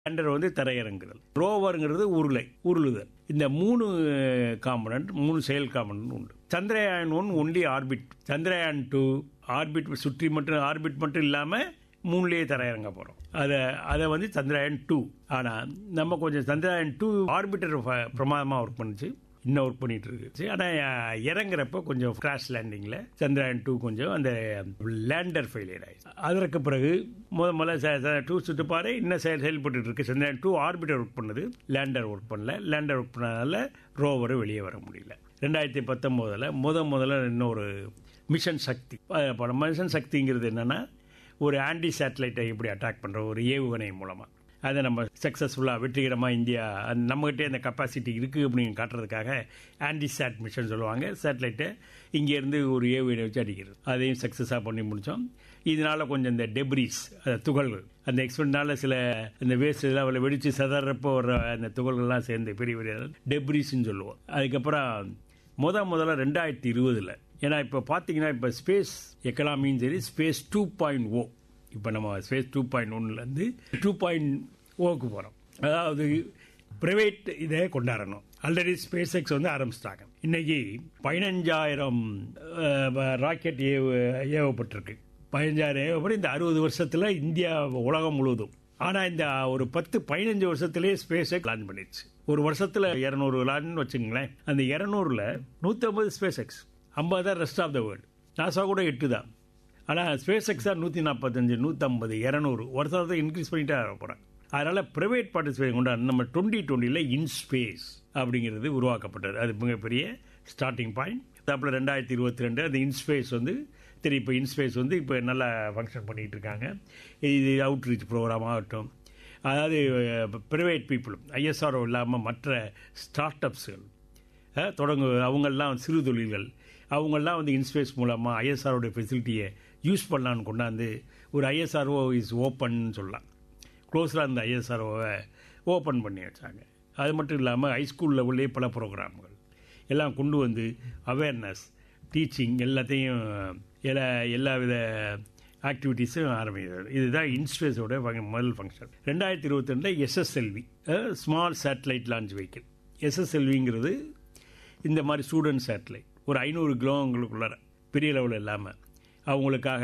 lander வந்து தரையிறங்குதல் ரோவருங்கிறது உருளை உருளுதல் இந்த மூணு காம்பனண்ட் மூணு செயல் காம்பனண்ட் உண்டு Chandrayaan one only orbit Chandrayaan two orbit சுற்றி மட்டும் ஆர்பிட் மட்டும் இல்லாமல் மூணுலேயே தரையிறங்க போகிறோம் அதை அதை வந்து சந்திரயான் டூ ஆனால் நம்ம கொஞ்சம் சந்திரயான் டூ ஆர்பிட்டர் பிரமாதமாக ஒர்க் பண்ணுச்சு இன்னும் ஒர்க் பண்ணிட்டு இருக்கு ஆனால் இறங்குறப்ப கொஞ்சம் கிராஷ் லேண்டிங்கில் சந்திரயான் டூ கொஞ்சம் அந்த லேண்டர் ஃபெயிலியர் ஆயிடுச்சு அதற்கு பிறகு முத முதல்ல டூ சுற்றுப்பாறை இன்னும் செயல் செயல்பட்டு இருக்கு சந்திரயான் டூ ஆர்பிட்டர் ஒர்க் பண்ணுது லேண்டர் ஒர்க் பண்ணல லேண்டர் ஒர்க் பண்ணனால ரோவர் வெளியே வர முடியல ரெண்டாயிரத்தி பத்தொம்போதில் முத முதல்ல இன்னொரு மிஷன் சக்தி மிஷன் சக்திங்கிறது என்னென்னா ஒரு ஆன்டி சேட்டலைட்டை எப்படி அட்டாக் பண்ணுற ஒரு ஏவுகணை மூலமாக அதை நம்ம சக்ஸஸ்ஃபுல்லாக வெற்றிகரமாக இந்தியா நம்மகிட்டே அந்த கெப்பாசிட்டி இருக்குது அப்படின்னு காட்டுறதுக்காக ஆன்டி சேட் மிஷன் சொல்லுவாங்க சேட்டலைட்டை இங்கேருந்து ஒரு ஏவுகணை வச்சு அடிக்கிறது அதையும் சக்ஸஸாக பண்ணி முடித்தோம் இதனால் கொஞ்சம் இந்த டெப்ரிஸ் அந்த துகள்கள் அந்த எக்ஸ்பெரிமெண்ட்னால சில இந்த வேஸ்ட் எல்லாம் அவளை வெடித்து சதறப்போ வர அந்த துகள்கள்லாம் சேர்ந்து பெரிய பெரிய டெப்ரிஸ்ன்னு சொல்லுவோம் அதுக்கப்புறம் முத முதல்ல ரெண்டாயிரத்தி இருபதில் ஏன்னா இப்போ பார்த்தீங்கன்னா இப்போ ஸ்பேஸ் எக்கனாமியும் சரி ஸ்பேஸ் டூ பாயிண்ட் ஓ இப்போ நம்ம ஸ்பேஸ் டூ பாயிண்ட் ஒன்லேருந்து டூ பாயிண்ட் ஓக்கு போகிறோம் அதாவது ப்ரைவேட் இதை கொண்டாடணும் ஆல்ரெடி ஸ்பேஸ் எக்ஸ் வந்து ஆரம்பிச்சிட்டாங்க இன்னைக்கு பதினஞ்சாயிரம் ராக்கெட் ஏவ ஏவப்பட்டிருக்கு பதினஞ்சாயிரம் ஏவப்பட்டு இந்த அறுபது வருஷத்தில் இந்தியா உலகம் முழுவதும் ஆனால் இந்த ஒரு பத்து பதினஞ்சு வருஷத்துலேயே ஸ்பேஸ் எக்ஸ் லான்ச் பண்ணிடுச்சு ஒரு வருஷத்தில் இரநூறு லான்னு வச்சுங்களேன் அந்த இரநூறுல நூற்றம்பது ஸ்பேஸ் எக்ஸ் ஐம்பது தான் rest of the world NASA கூட எட்டு தான் ஆனால் ஸ்பேஸ் எக்ஸ் தான் நூற்றி நாற்பத்தஞ்சு நூற்றம்பது இரநூறு வருஷத்தை இன்க்ரீஸ் பண்ணிட்டே போகிறாங்க அதனால் ப்ரைவேட் பார்ட்டிசிபேஷன் கொண்டு நம்ம டுவெண்ட்டி டுவெண்ட்டியில் இன் ஸ்பேஸ் அப்படிங்கிறது உருவாக்கப்பட்டது அது மிகப்பெரிய ஸ்டார்டிங் பாயிண்ட் அப்புறம் ரெண்டாயிரத்தி இருபத்தி ரெண்டு அந்த இன்ஸ்பேஸ் வந்து சரி இப்போ இன்ஸ்பேஸ் வந்து இப்போ நல்லா ஃபங்க்ஷன் பண்ணிகிட்டு இருக்காங்க இது அவுட்ரீச் ப்ரோக்ராம் ஆகட்டும் அதாவது ப்ரைவேட் பீப்புளும் ஐஎஸ்ஆர்ஓ இல்லாமல் மற்ற ஸ்டார்ட் அப்ஸுகள் தொடங்கு அவங்கெல்லாம் சிறு தொழில்கள் அவங்கெல்லாம் வந்து இன்ஸ்பேஸ் மூலமாக ஐஎஸ்ஆரோடைய ஃபெசிலிட்டியை யூஸ் பண்ணலான்னு கொண்டாந்து ஒரு ஐஎஸ்ஆர்ஓ இஸ் ஓப்பன் சொல்லலாம் க்ளோஸில் அந்த ஐஎஸ்ஆர்ஓவை ஓப்பன் பண்ணி வச்சாங்க அது மட்டும் இல்லாமல் ஹைஸ்கூல் லெவல்லே பல ப்ரோக்ராம்கள் எல்லாம் கொண்டு வந்து அவேர்னஸ் டீச்சிங் எல்லாத்தையும் எல்லா எல்லா வித ஆக்டிவிட்டீஸும் ஆரம்பிக்கிறது இதுதான் இன்ஸ்பேஸோட முதல் ஃபங்க்ஷன் ரெண்டாயிரத்தி இருபத்தி ரெண்டில் SSLV small satellite launch vehicle எஸ்எஸ்எல்விங்கிறது இந்த மாதிரி ஸ்டூடெண்ட் சேட்டலைட் ஒரு ஐநூறு கிலோங்களுக்குள்ளார பெரிய லெவலில் இல்லாமல் அவங்களுக்காக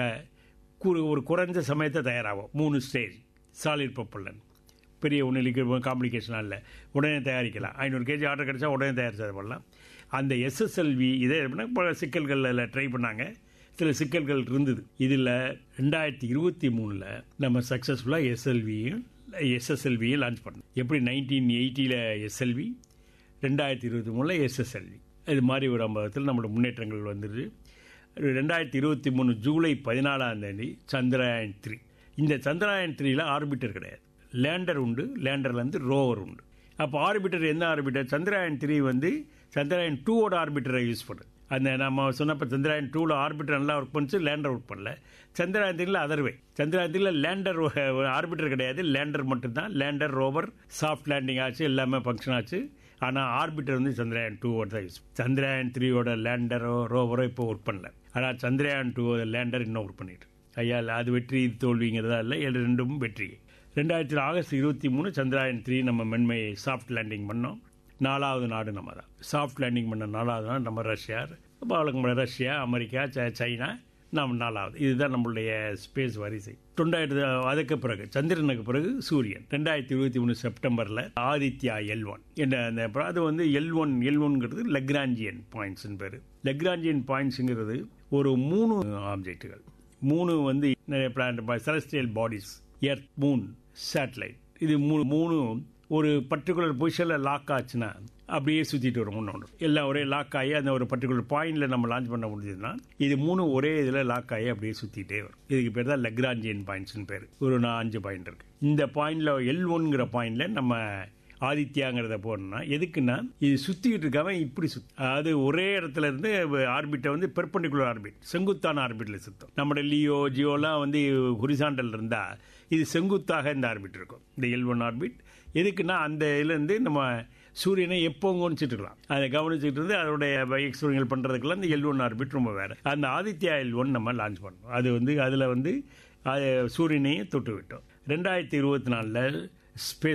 ஒரு குறைஞ்ச சமயத்தை தயாராகும் மூணு ஸ்டேஜ் சாலிட் ப்ரொப்பல்லன் பெரிய ஒன்று காம்ப்ளிகேஷனாக இல்லை உடனே தயாரிக்கலாம் ஐநூறு கேஜி ஆர்டர் கிடச்சா உடனே தயாரிச்சது பண்ணலாம் அந்த எஸ்எஸ்எல்வி இதே பல சிக்கல்களில் ட்ரை பண்ணாங்க சில சிக்கல்கள் இருந்தது இதில் ரெண்டாயிரத்தி இருபத்தி மூணில் நம்ம சக்ஸஸ்ஃபுல்லாக எஸ்எல்வியும் எஸ்எஸ்எல்வியும் லான்ச் பண்ணோம் எப்படி நைன்டீன் எயிட்டியில் எஸ்எல்வி ரெண்டாயிரத்தி இருபத்தி மூணில் எஸ்எஸ்எல்வி இது மாதிரி ஒரு ஐம்பதத்தில் நம்மளோட முன்னேற்றங்கள் வந்துடுது ரெண்டாயிரத்தி இருபத்தி மூணு ஜூலை பதினாலாம் தேதி சந்திராயன் த்ரீ இந்த சந்திராயன் த்ரீல ஆர்பிட்டர் கிடையாது லேண்டர் உண்டு லேண்டர்லேருந்து ரோவர் உண்டு அப்போ ஆர்பிட்டர் எந்த ஆர்பிட்டர் சந்திராயன் த்ரீ வந்து சந்திராயன் டூவோட ஆர்பிட்டரை யூஸ் பண்ணுது அந்த நம்ம சொன்னப்போ சந்திராயன் டூவில் ஆர்பிட்டர் நல்லா ஒர்க் பண்ணிச்சு லேண்டர் ஒர்க் பண்ணல சந்திராயன் த்ரீல அதர்வே சந்திராயன் த்ரீல லேண்டர் ஆர்பிட்டர் கிடையாது லேண்டர் மட்டும்தான் லேண்டர் ரோவர் சாஃப்ட் லேண்டிங் ஆச்சு எல்லாமே ஃபங்க்ஷன் ஆச்சு ஆனால் ஆர்பிட்டர் வந்து சந்திராயன் டூவோட தான் யூஸ் சந்திராயன் த்ரீயோட லேண்டரோ ரோவரோ இப்போ ஒர்க் பண்ணல ஆனால் சந்திராயன் டூவோட லேண்டர் இன்னும் ஒர்க் பண்ணிட்டு ஐயா அது வெற்றி இது தோல்விங்கிறதா இல்லை ரெண்டும் வெற்றி ரெண்டாயிரத்தி ஆகஸ்ட் இருபத்தி மூணு சந்திராயன் த்ரீ நம்ம மென்மை சாஃப்ட் லேண்டிங் பண்ணோம் நாலாவது நாடு நம்ம தான் சாஃப்ட் லேண்டிங் பண்ண நாலாவது நாடு நம்ம ரஷ்யா வழக்கம் ரஷ்யா அமெரிக்கா சைனா நாம் நாலாவது இதுதான் நம்மளுடைய ஸ்பேஸ் வரிசை ரெண்டாயிரத்து அதுக்கு பிறகு சந்திரனுக்கு பிறகு சூரியன் ரெண்டாயிரத்தி இருபத்தி மூணு செப்டம்பரில் ஆதித்யா எல் ஒன் என்ற அந்த அது வந்து எல் ஒன் எல் ஒன்ங்கிறது லெக்ராஞ்சியன் பாயிண்ட்ஸ் பேர் லெக்ராஞ்சியன் பாயிண்ட்ஸுங்கிறது ஒரு மூணு ஆப்ஜெக்டுகள் மூணு வந்து நிறைய plan celestial bodies earth moon satellite இது மூணு மூணு ஒரு பர்டிகுலர் பொசிஷனில் லாக் ஆச்சுன்னா அப்படியே சுற்றிட்டு வரும் ஒன்று ஒன்று எல்லாம் ஒரே லாக் ஆகி அந்த ஒரு பர்டிகுலர் பாயிண்டில் நம்ம லான்ச் பண்ண முடிஞ்சதுன்னா இது மூணு ஒரே இதில் லாக் ஆகி அப்படியே சுற்றிட்டே வரும் இதுக்கு பேர் தான் லெக்ராஞ்சியன் பாயிண்ட்ஸ்னு பேர் ஒரு நான் அஞ்சு பாயிண்ட் இருக்கு இந்த பாயிண்டில் எல் ஒன்ங்கிற பாயிண்டில் நம்ம ஆதித்யாங்கிறத போடணும்னா எதுக்குன்னா இது சுத்திக்கிட்டு இருக்காம இப்படி சுத்தி அதாவது ஒரே இடத்துல இருந்து ஆர்பிட்டை வந்து பெர்பண்டிகுலர் ஆர்பிட் செங்குத்தான ஆர்பிட்ல சுத்தம் நம்ம லியோ ஜியோலாம் வந்து ஹொரிசாண்டல் இருந்தா இது செங்குத்தாக இந்த ஆர்பிட் இருக்கும் இந்த எல் ஒன் ஆர்பிட் எதுக்குன்னா அந்த இதுலேருந்து நம்ம சூரியனை எப்போ கவனிச்சுட்டு இருக்கலாம் அதை கவனிச்சுட்டு இருந்து அதோடைய எக்ஸ்பெரிமெண்ட் பண்ணுறதுக்கெல்லாம் இந்த எல் ஒன் ஆர்பிட் ரொம்ப வேறு அந்த ஆதித்யா எல் ஒன் நம்ம லான்ச் பண்ணோம் அது வந்து அதில் வந்து சூரியனையும் தொட்டு விட்டோம் ரெண்டாயிரத்தி இருபத்தி நாலில் ஸ்பேஸ்